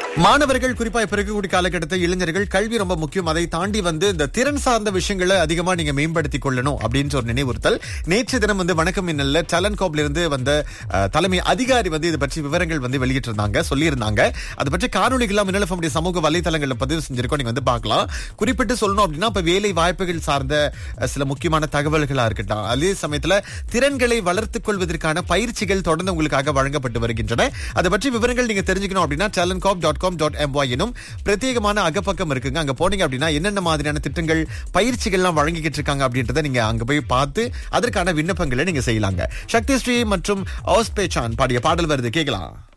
மாணவர்கள் குறிப்பா இப்ப இருக்கக்கூடிய காலகட்டத்தில் இளைஞர்கள் கல்வி ரொம்ப முக்கியம் அதை தாண்டி வந்து இந்த திறன் சார்ந்த விஷயங்களை அதிகமா நீங்க மேம்படுத்திக் கொள்ளணும் அப்படின்னு ஒரு நினைவுறுத்தல் நேற்று தினம் வந்து வணக்கம் மின்னல்ல டலன் கோப்ல இருந்து வந்த அஹ், தலைமை அதிகாரி வந்து இது பற்றி விவரங்கள் வந்து வெளியிட்டிருந்தாங்க சொல்லியிருந்தாங்க அது பற்றி காணொலிகள்லாம் மின்னல் FM உடைய சமூக வலைதளங்கள்ல பதிவு செஞ்சிருக்கோம் நீங்க வந்து பார்க்கலாம் குறிப்பிட்டு சொல்லணும் அப்படின்னா இப்ப வேலை வாய்ப்புகள் சார்ந்த அஹ், சில முக்கியமான தகவல்களா இருக்கட்டும் அதே சமயத்துல திறன்களை வளர்த்துக் கொள்வதற்கான பயிற்சிகள் தொடர்ந்து உங்களுக்காக வழங்கப்பட்டு வருகின்றன அதை பற்றி விவரங்கள் நீங்க தெரிஞ்சுக்கணும் அப்படின்னா talentcorp dot com dot MY எனும் பிரத்யேகமான அகப்பக்கம் இருக்குங்க அங்க போனீங்க அப்படின்னா என்னென்ன மாதிரியான திட்டங்கள் பயிற்சிகள்லாம் வழங்கிக்கிட்டு இருக்காங்க அப்படின்றத நீங்க அங்க போய் பார்த்து அதற்கான விண்ணப்பங்களை நீங்க செய்யலாங்க சக்தி ஸ்ரீ மற்றும் ஆஸ்பேச்சான் பாடிய பாடல் வருது கேட்கலாம்